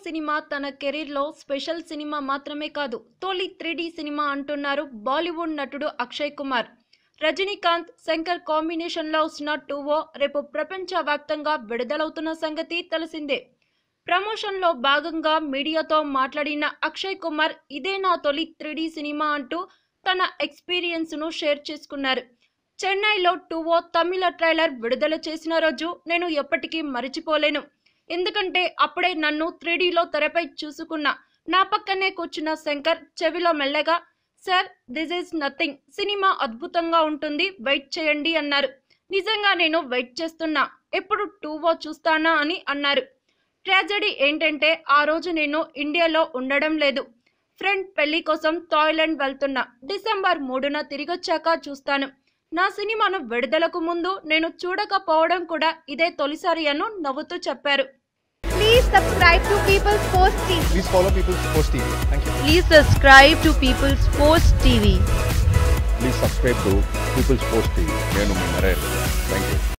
Cinema తన కెరీర్లో special cinema మాత్రమే కాదు తొలి త్రీ సినిమా అంటున్నారు బాలీవుడ్ నటుడు అక్షయ్ కుమార్ రజనీకాంత్ శంకర్ కాంబినేషన్లో వస్తున్న టూవో రేపు ప్రపంచవ్యాప్తంగా విడుదలవుతున్న సంగతి తెలిసిందే ప్రమోషన్లో భాగంగా మీడియాతో మాట్లాడిన అక్షయ్ కుమార్ ఇదే నా తొలి త్రీ సినిమా అంటూ తన ఎక్స్పీరియన్స్ను షేర్ చేసుకున్నారు చెన్నైలో టూవో తమిళ ట్రైలర్ విడుదల చేసిన రోజు నేను ఎప్పటికీ మరిచిపోలేను ఎందుకంటే అప్పుడే నన్ను త్రీడీలో తెరపై చూసుకున్నా నా పక్కనే కూర్చున్న శంకర్ చెవిలో మెల్లగా sir this is nothing cinema అద్భుతంగా ఉంటుంది వెయిట్ చేయండి అన్నారు నిజంగా నేను వెయిట్ చేస్తున్నా ఎప్పుడు టూవో చూస్తానా అని అన్నారు ట్రాజడీ ఏంటంటే ఆ రోజు నేను ఇండియాలో ఉండడం లేదు ఫ్రెండ్ పెళ్లి కోసం థాయిలాండ్ వెళ్తున్నా డిసెంబర్ మూడున తిరిగొచ్చాక చూస్తాను నా సినిమాను విడుదలకు ముందు నేను చూడకపోవడం కూడా ఇదే తొలిసారి అను నవ్వుతూ చెప్పారు Please subscribe to People's Post TV. Please follow People's Post TV. Thank you. Please subscribe to People's Post TV. Please subscribe to People's Post TV నేను మీ నరేష్ థ్యాంక్ యూ